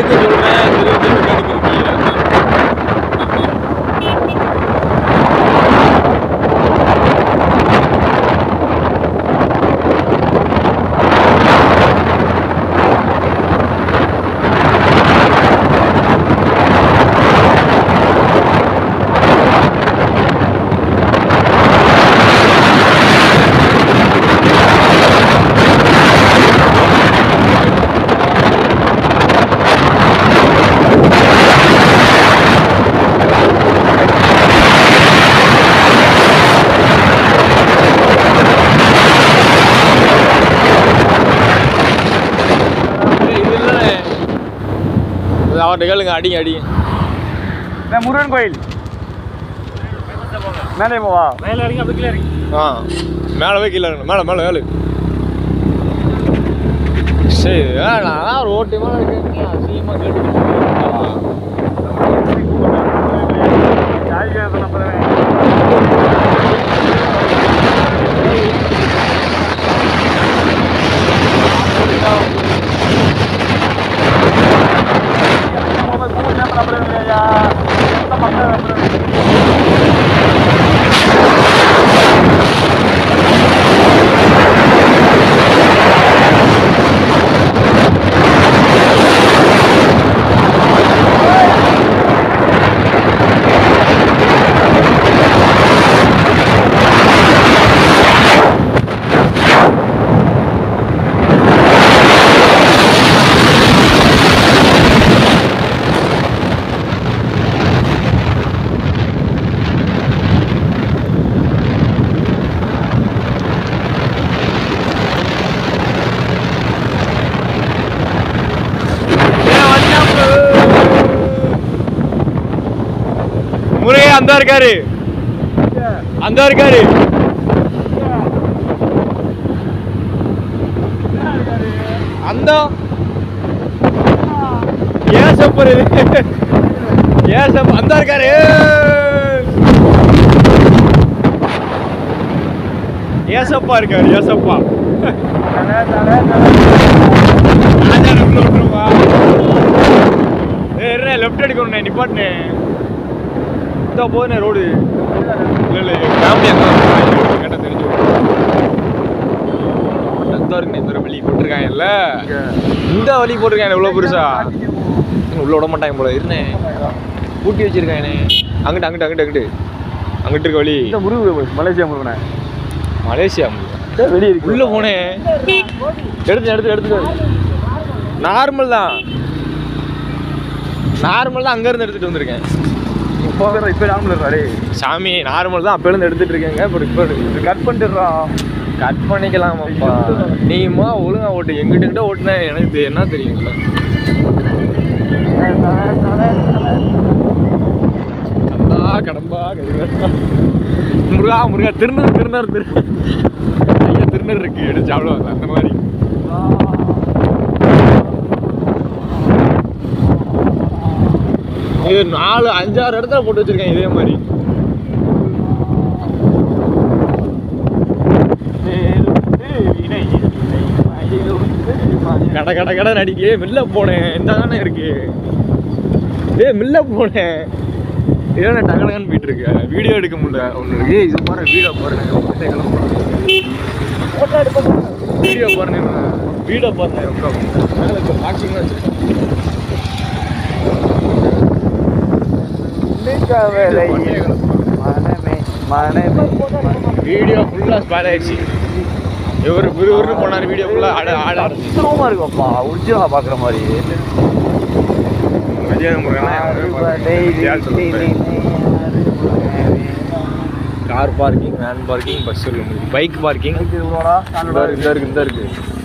எதுக்கு சொல்றேன் திரும்ப திரும்ப கடிக்கிறீங்க ஏய், இது இல்லைண்ணே. இது அவர்கிட்ட கேளுங்க அடிங்க அடிங்க நான் முருகன் கோயில் மேலே போவா மேலே இறங்கி அப்படி கீழே இறங்கி ஆ மேலே போய் கீழே இறங்கணும். மேலே மேலே மேலே சரி ஆ, நான் ரோட்டு மேலே இருக்கேன் அசிங்கமாக கேட்டு முறையே அந்த இருக்காரு அந்த இருக்காரு அந்த ஏசப்பர் இது ஏசப் அந்த இருக்காரு ஏசப்பா இருக்காரு ஏசப்பா லெஃப்ட் அடிக்கணும் நிப்பாட்டுனே இந்த போதுனே ரோடு இல்லை இல்லை ஃபேமிலி அங்கே கேட்டால் தெரிஞ்சு அந்த இருக்கு இந்த வழி போட்டிருக்காங்கல்ல இந்த வழி போட்டிருக்காங்க இவ்வளோ பெருசா இன்னும் உள்ள விட மாட்டாங்க போல இருந்தேன் பூட்டி வச்சிருக்காங்கண்ணே அங்கிட்டு அங்கிட்டு அங்கிட்டு அங்கிட்டு அங்கிட்டு இருக்க வழி இந்த முருகன் மலேசியா முருகனே மலேசியா வெளியே இருக்கு உள்ள போனேன் எடுத்து எடுத்து எடுத்து நார்மல் தான் நார்மல் தான் அங்கேருந்து எடுத்துகிட்டு வந்திருக்கேன் இப்போ இப்போ நார்மல் சாரே சாமி நார்மல் தான் அப்போலேருந்து எடுத்துட்டு இருக்கேங்க இப்போ இப்போ கட் பண்ணிட்டுறான் கட் பண்ணிக்கலாமாப்பா நீமா ஒழுங்கா ஓட்டு எங்கிட்ட கிட்ட ஓட்டுனா எனக்கு தெ- என்ன தெரியுங்களா கடம்பா கடம்பா கடிதா. முருகா முருகா திருநர் திருநர் திரு ஐயா திருநர் இருக்கு எடுத்து சாப்பிடுவாங்க அந்த மாதிரி இது நாலு அஞ்சாறு இடத்துல போட்டு வச்சிருக்கேன் இதே மாதிரி கட கட கட நடிக்கே மில்ல போனேன் இந்த தானே இருக்கு ஏ மில்ல போனேன் இதே டகடகன்னு போயிட்டு இருக்கு வீடியோ எடுக்க முடியல ஒன்று இருக்கு இது பாரு வீடியோ பாருங்க வீடியோ பாருங்க வீடியோ பாருங்க ரொம்ப வாட்சிங் மனமே மனமே வீடியோ ஃபுல்லாக ஸ்பாயில் ஆயிடுச்சு இவர் விறுவிறுன்னு போனார் வீடியோ ஃபுல்லாக ஆட ஆட சுத்தமாக இருக்கும்ப்பா ஒரிஜினலாக பார்க்குற மாதிரி Vijay car parking van parking bus bike parking இந்த இருக்கு இந்த இருக்கு இந்த இருக்கு